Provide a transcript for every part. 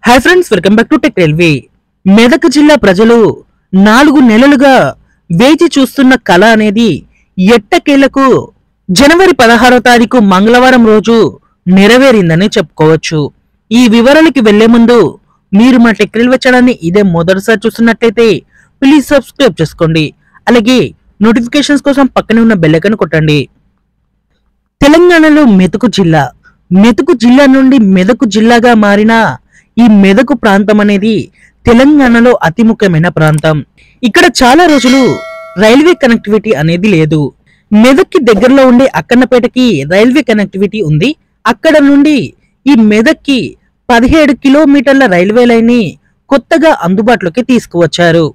hi friends welcome back to tech railway Medak జిల్లా ప్రజలు నాలుగు నెలలుగా వేచి చూస్తున్న కళ అనేది ఎట్టకేలకు జనవరి పదహారో తారీఖు మంగళవారం రోజు నెరవేరిందని చెప్పుకోవచ్చు ఈ వివరాలకి వెళ్లే ముందు మీరు మా టెక్ రైల్వే ఛానల్ని ఇదే మొదటిసారి చూస్తున్నట్టయితే ప్లీజ్ సబ్స్క్రైబ్ చేసుకోండి అలాగే నోటిఫికేషన్స్ కోసం పక్కనే ఉన్న బెల్ ఐకాన్ కొట్టండి తెలంగాణలో మెతుకు జిల్లా మెతుకు జిల్లా నుండి మెదకు జిల్లాగా మారిన ఈ మెదకు ప్రాంతం అనేది తెలంగాణలో అతి ముఖ్యమైన ప్రాంతం ఇక్కడ చాలా రోజులు రైల్వే కనెక్టివిటీ అనేది లేదు మెదక్కి దగ్గరలో ఉండే అక్కన్నపేటకి రైల్వే కనెక్టివిటీ ఉంది అక్కడ నుండి ఈ మెదక్కి పదిహేడు కిలోమీటర్ల రైల్వే లైన్ ని కొత్తగా అందుబాటులోకి తీసుకువచ్చారు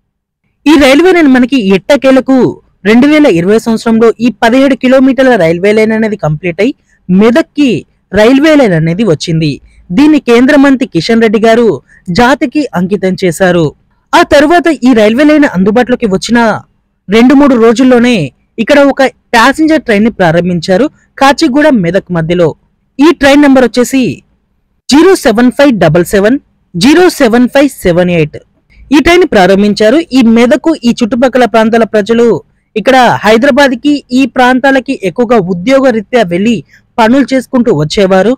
ఈ రైల్వే లైన్ మనకి ఎట్టకేలకు రెండు వేల ఇరవై సంవత్సరంలో ఈ పదిహేడు కిలోమీటర్ల రైల్వే లైన్ అనేది కంప్లీట్ అయి మెదక్కి రైల్వే లైన్ అనేది వచ్చింది దీన్ని కేంద్ర మంత్రి కిషన్ రెడ్డి గారు జాతికి అంకితం చేశారు ఆ తరువాత ఈ రైల్వే లైన్ అందుబాటులోకి వచ్చిన రెండు మూడు రోజుల్లోనే ఇక్కడ ఒక ప్యాసింజర్ ట్రైన్ ని ప్రారంభించారు కాచిగూడ మెదక్ మధ్యలో ఈ ట్రైన్ నంబర్ వచ్చేసి zero seven five double seven zero seven five seven eight ఈ ట్రైన్ ప్రారంభించారు ఈ మెదకు ఈ చుట్టుపక్కల ప్రాంతాల ప్రజలు ఇక్కడ హైదరాబాద్ కి ఈ ప్రాంతాలకి ఎక్కువగా ఉద్యోగ రీత్యా వెళ్లి పనులు చేసుకుంటూ వచ్చేవారు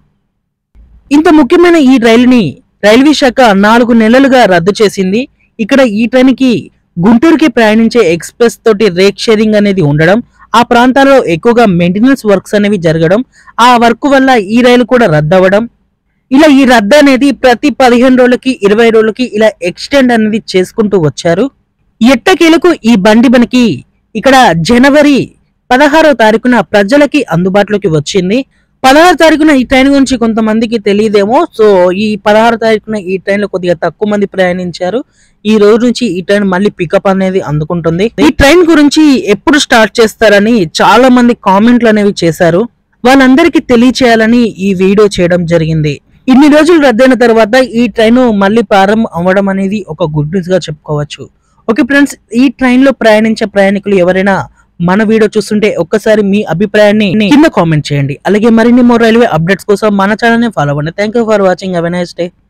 ఇంత ముఖ్యమైన ఈ రైలుని రైల్వే శాఖ నాలుగు నెలలుగా రద్దు చేసింది ఇక్కడ ఈ ట్రైన్ కి గుంటూరుకి ప్రయాణించే ఎక్స్ప్రెస్ తోటి రేక్ షేరింగ్ అనేది ఉండడం ఆ ప్రాంతాల్లో ఎక్కువగా మెయింటెనెన్స్ వర్క్స్ అనేవి జరగడం ఆ వర్క్ వల్ల ఈ రైలు కూడా రద్దు అవ్వడం ఇలా ఈ రద్దు అనేది ప్రతి పదిహేను రోజులకి ఇరవై రోజులకి ఇలా ఎక్స్టెండ్ అనేది చేసుకుంటూ వచ్చారు ఎట్టకేలకు ఈ బండి మనకి ఇక్కడ జనవరి పదహారో తారీఖున ప్రజలకి అందుబాటులోకి వచ్చింది పదహారు తారీఖున ఈ ట్రైన్ గురించి కొంతమందికి తెలియదేమో సో ఈ పదహారు తారీఖున ఈ ట్రైన్ లో కొద్దిగా తక్కువ మంది ప్రయాణించారు ఈ రోజు నుంచి ఈ ట్రైన్ మళ్ళీ పికప్ అనేది అందుకుంటుంది ఈ ట్రైన్ గురించి ఎప్పుడు స్టార్ట్ చేస్తారని చాలా మంది కామెంట్లు అనేవి చేశారు వాళ్ళందరికీ తెలియచేయాలని ఈ వీడియో చేయడం జరిగింది ఇన్ని రోజులు రద్దయిన తర్వాత ఈ ట్రైన్ మళ్ళీ ప్రారంభం అవ్వడం అనేది ఒక గుడ్ న్యూస్ గా చెప్పుకోవచ్చు ఓకే ఫ్రెండ్స్ ఈ ట్రైన్ లో ప్రయాణించే ప్రయాణికులు ఎవరైనా మన వీడియో చూస్తుంటే ఒక్కసారి మీ అభిప్రాయాన్ని కింద కామెంట్ చేయండి అలాగే మరిన్ని మోర్ రైల్వే అప్డేట్స్ కోసం మన ఛానల్ ని ఫాలో అవ్వండి thank you for watching have a nice day